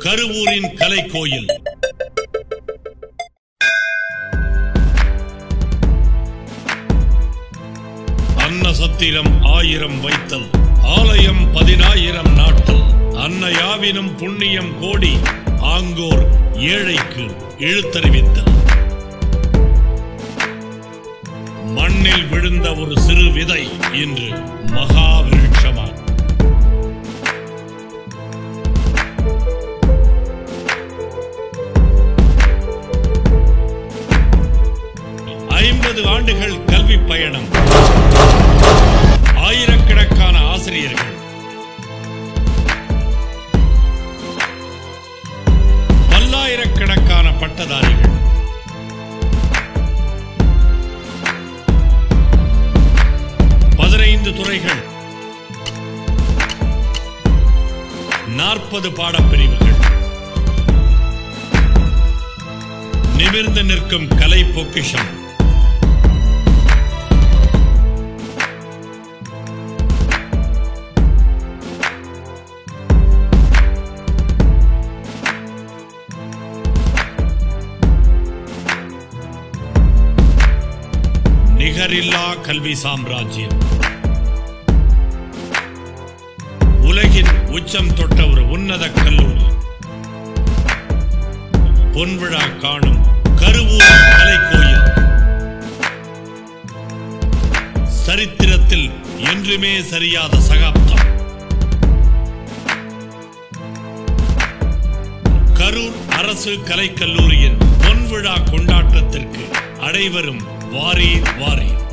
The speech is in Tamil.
கருவூரின் கலை கோயில் அன்னசத்திரம் ஆயிரம் வைத்தல் ஆலயம் பதினாயிரம் நாட்டல் அன்னையாவினும் புண்ணியம் கோடி ஆங்கோர் ஏழைக்கு இழுத்தறிவித்தல் மண்ணில் விழுந்த ஒரு சிறு விதை இன்று மகா விருட்சமாக ஐம்பது ஆண்டுகள் கல்வி பயணம் ஆயிரக்கணக்கான ஆசிரியர்கள் பல்லாயிரக்கணக்கான பட்டதாரிகள் பதினைந்து துறைகள் நாற்பது பாடப்பிரிவுகள் நிமிர்ந்து நிற்கும் கலை பொக்கிஷம் நிகரில்லா கல்வி சாம்ராஜ்யம் உலகின் உச்சம் தொட்ட ஒரு உன்னத கல்லூரி பொன்விழா காணும் கருவூர் கலை கோயில் சரித்திரத்தில் என்றுமே சரியாத சகாப்தம் கரூர் அரசு கலைக்கல்லூரியின் பொன்விழா கொண்டாட்டத்திற்கு அனைவரும் வாரீர் வாரீர்